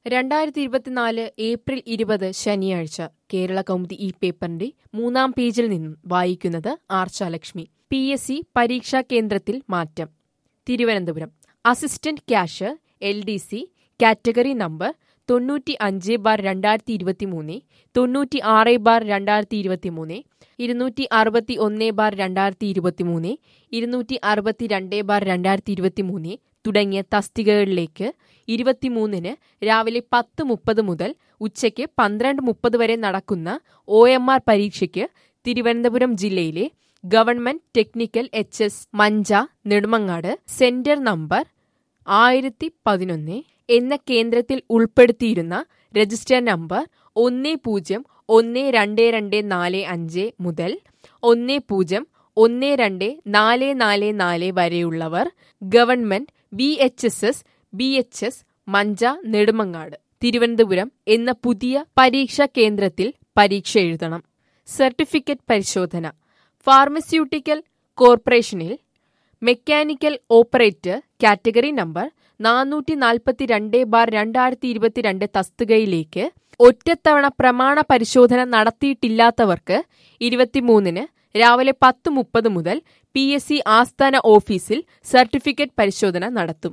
രണ്ടായിരത്തി ഇരുപത്തിനാല് ഏപ്രിൽ ഇരുപത് ശനിയാഴ്ച കേരള കൗമുദി ഈ പേപ്പറിന്റെ മൂന്നാം പേജിൽ നിന്നും വായിക്കുന്നത് ആർച്ചാലക്ഷ്മി പി എസ് സി പരീക്ഷാ കേന്ദ്രത്തിൽ മാറ്റം Thiruvananthapuram assistant cash L D C category number തൊണ്ണൂറ്റി അഞ്ച് ബാർ രണ്ടായിരത്തി ഇരുപത്തി മൂന്ന് തൊണ്ണൂറ്റി ആറ് ബാർ രണ്ടായിരത്തി ഇരുപത്തി മൂന്ന് ഇരുന്നൂറ്റി അറുപത്തി ഒന്ന് ബാർ രണ്ടായിരത്തി ഇരുപത്തി മൂന്ന് ഇരുന്നൂറ്റി അറുപത്തി രണ്ട് ബാർ രണ്ടായിരത്തി ഇരുപത്തി മൂന്ന് തുടങ്ങിയ തസ്തികകളിലേക്ക് ഇരുപത്തിമൂന്നിന് രാവിലെ പത്ത് മുപ്പത് മുതൽ ഉച്ചയ്ക്ക് പന്ത്രണ്ട് മുപ്പത് വരെ നടക്കുന്ന ഒ എം ആർ പരീക്ഷയ്ക്ക് തിരുവനന്തപുരം ജില്ലയിലെ government technical H S Manja Nedumangad centre number ആയിരത്തി പതിനൊന്ന് എന്ന കേന്ദ്രത്തിൽ ഉൾപ്പെടുത്തിയിരുന്ന രജിസ്റ്റർ നമ്പർ ഒന്ന് പൂജ്യം ഒന്ന് രണ്ട് രണ്ട് നാല് അഞ്ച് മുതൽ ഒന്ന് പൂജ്യം ഒന്ന് രണ്ട് നാല് നാല് നാല് വരെയുള്ളവർ government B H S S B H S Manja Nedumangad Thiruvananthapuram എന്ന പുതിയ പരീക്ഷാ കേന്ദ്രത്തിൽ പരീക്ഷ എഴുതണം സർട്ടിഫിക്കറ്റ് പരിശോധന ഫാർമസ്യൂട്ടിക്കൽ കോർപ്പറേഷനിൽ മെക്കാനിക്കൽ ഓപ്പറേറ്റർ കാറ്റഗറി നമ്പർ നാനൂറ്റി നാൽപ്പത്തിരണ്ട് ബാർ രണ്ടായിരത്തി ഇരുപത്തിരണ്ട് തസ്തികയിലേക്ക് ഒറ്റത്തവണ പ്രമാണ പരിശോധന നടത്തിയിട്ടില്ലാത്തവർക്ക് ഇരുപത്തിമൂന്നിന് രാവിലെ പത്ത് മുപ്പത് മുതൽ പി എസ് സി ആസ്ഥാന ഓഫീസിൽ സർട്ടിഫിക്കറ്റ് പരിശോധന നടത്തും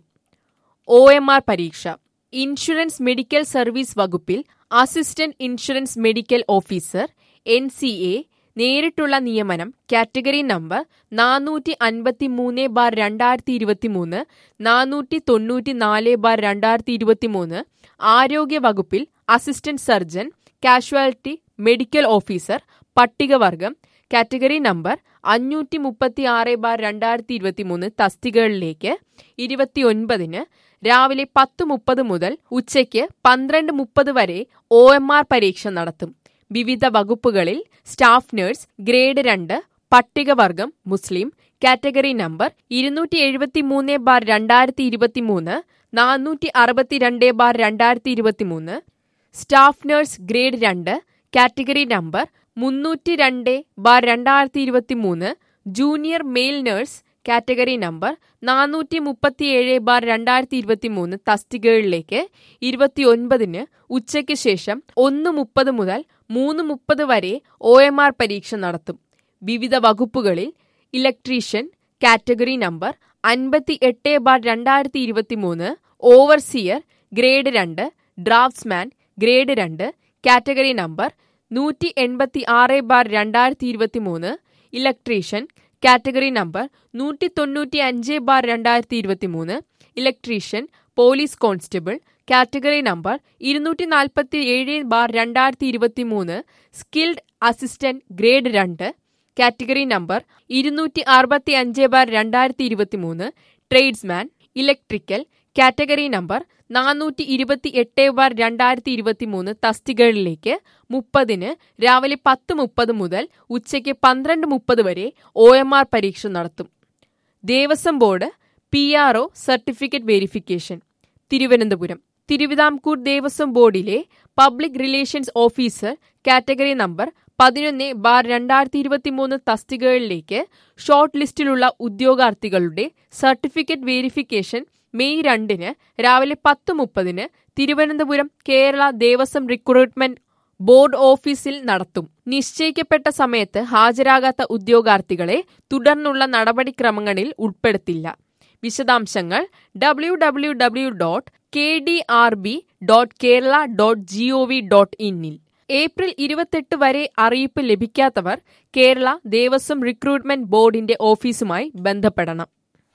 ഒ എം ആർ പരീക്ഷ ഇൻഷുറൻസ് മെഡിക്കൽ സർവീസ് വകുപ്പിൽ assistant insurance medical officer N C A നേരിട്ടുള്ള നിയമനം കാറ്റഗറി നമ്പർ നാനൂറ്റി അൻപത്തി മൂന്ന് ബാർ രണ്ടായിരത്തി ഇരുപത്തി മൂന്ന് നാനൂറ്റി തൊണ്ണൂറ്റി നാല് ബാർ രണ്ടായിരത്തി ഇരുപത്തി മൂന്ന് ആരോഗ്യ വകുപ്പിൽ assistant surgeon casualty medical officer പട്ടികവർഗം കാറ്റഗറി നമ്പർ അഞ്ഞൂറ്റി മുപ്പത്തി ആറ് ബാർ രണ്ടായിരത്തി ഇരുപത്തി മൂന്ന് തസ്തികകളിലേക്ക് ഇരുപത്തിയൊൻപതിന് രാവിലെ പത്ത് മുപ്പത് മുതൽ ഉച്ചയ്ക്ക് പന്ത്രണ്ട് മുപ്പത് വരെ ഒ എം ആർ പരീക്ഷ നടത്തും വിവിധ വകുപ്പുകളിൽ സ്റ്റാഫ് നഴ്സ് ഗ്രേഡ് രണ്ട് പട്ടികവർഗം മുസ്ലിം കാറ്റഗറി നമ്പർ ഇരുന്നൂറ്റി എഴുപത്തി മൂന്ന് ബാർ രണ്ടായിരത്തി ഇരുപത്തി മൂന്ന് നാനൂറ്റി അറുപത്തിരണ്ട് ബാർ രണ്ടായിരത്തി ഇരുപത്തി മൂന്ന് സ്റ്റാഫ് നഴ്സ് ഗ്രേഡ് രണ്ട് കാറ്റഗറി നമ്പർ മുന്നൂറ്റി രണ്ട് ബാർ രണ്ടായിരത്തി ഇരുപത്തി മൂന്ന് junior male nurse category number നാനൂറ്റി മുപ്പത്തിയേഴ് ബാർ രണ്ടായിരത്തി ഇരുപത്തി മൂന്ന് തസ്തികകളിലേക്ക് ഇരുപത്തിയൊൻപതിന് ഉച്ചയ്ക്ക് ശേഷം ഒന്ന് മുപ്പത് മുതൽ മൂന്ന് മുപ്പത് വരെ ഒ എം ആർ പരീക്ഷ നടത്തും വിവിധ വകുപ്പുകളിൽ ഇലക്ട്രീഷ്യൻ കാറ്റഗറി നമ്പർ അൻപത്തി എട്ട് ബാർ രണ്ടായിരത്തി ഇരുപത്തി മൂന്ന് ഓവർസിയർ ഗ്രേഡ് രണ്ട് ഡ്രാഫ്റ്റ്സ്മാൻ ഗ്രേഡ് രണ്ട് കാറ്റഗറി നമ്പർ നൂറ്റി എൺപത്തി ആറ് ബാർ രണ്ടായിരത്തി ഇരുപത്തി മൂന്ന് ഇലക്ട്രീഷ്യൻ കാറ്റഗറി നമ്പർ നൂറ്റി തൊണ്ണൂറ്റി അഞ്ച് ബാർ രണ്ടായിരത്തി ഇരുപത്തി മൂന്ന് electrician police constable category number ഇരുന്നൂറ്റി നാൽപ്പത്തി ഏഴ് ബാർ രണ്ടായിരത്തി ഇരുപത്തി മൂന്ന് സ്കിൽഡ് അസിസ്റ്റന്റ് ഗ്രേഡ് രണ്ട് കാറ്റഗറി നമ്പർ ഇരുന്നൂറ്റി അറുപത്തി അഞ്ച് ബാർ രണ്ടായിരത്തി ഇരുപത്തി മൂന്ന് ട്രേഡ്സ്മാൻ ഇലക്ട്രിക്കൽ കാറ്റഗറി നമ്പർ നാനൂറ്റി ഇരുപത്തി എട്ട് ബാർ രണ്ടായിരത്തി ഇരുപത്തി മൂന്ന് തസ്തികകളിലേക്ക് മുപ്പതിന് രാവിലെ പത്ത് മുപ്പത് മുതൽ ഉച്ചയ്ക്ക് പന്ത്രണ്ട് മുപ്പത് വരെ ഒ എം ആർ പരീക്ഷ നടത്തും Devaswom board P R O certificate verification Thiruvananthapuram Thiruvithamkoor Devaswom ബോർഡിലെ public relations officer category number പതിനൊന്ന് ബാർ രണ്ടായിരത്തി ഇരുപത്തി മൂന്ന് തസ്തികകളിലേക്ക് ഷോർട്ട് ലിസ്റ്റിലുള്ള ഉദ്യോഗാർത്ഥികളുടെ സർട്ടിഫിക്കറ്റ് വെരിഫിക്കേഷൻ മെയ് രണ്ടിന് രാവിലെ പത്ത് മുപ്പതിന് തിരുവനന്തപുരം കേരള ദേവസ്വം റിക്രൂട്ട്മെന്റ് ബോർഡ് ഓഫീസിൽ നടത്തും നിശ്ചയിക്കപ്പെട്ട സമയത്ത് ഹാജരാകാത്ത ഉദ്യോഗാർത്ഥികളെ തുടർന്നുള്ള നടപടിക്രമങ്ങളിൽ ഉൾപ്പെടുത്തില്ല വിശദാംശങ്ങൾ W W W dot K D R B dot Kerala dot G O V dot ഇന്നിൽ ഏപ്രിൽ ഇരുപത്തെട്ട് വരെ അറിയിപ്പ് ലഭിക്കാത്തവർ കേരള ദേവസ്വം റിക്രൂട്ട്മെന്റ് ബോർഡിന്റെ ഓഫീസുമായി ബന്ധപ്പെടണം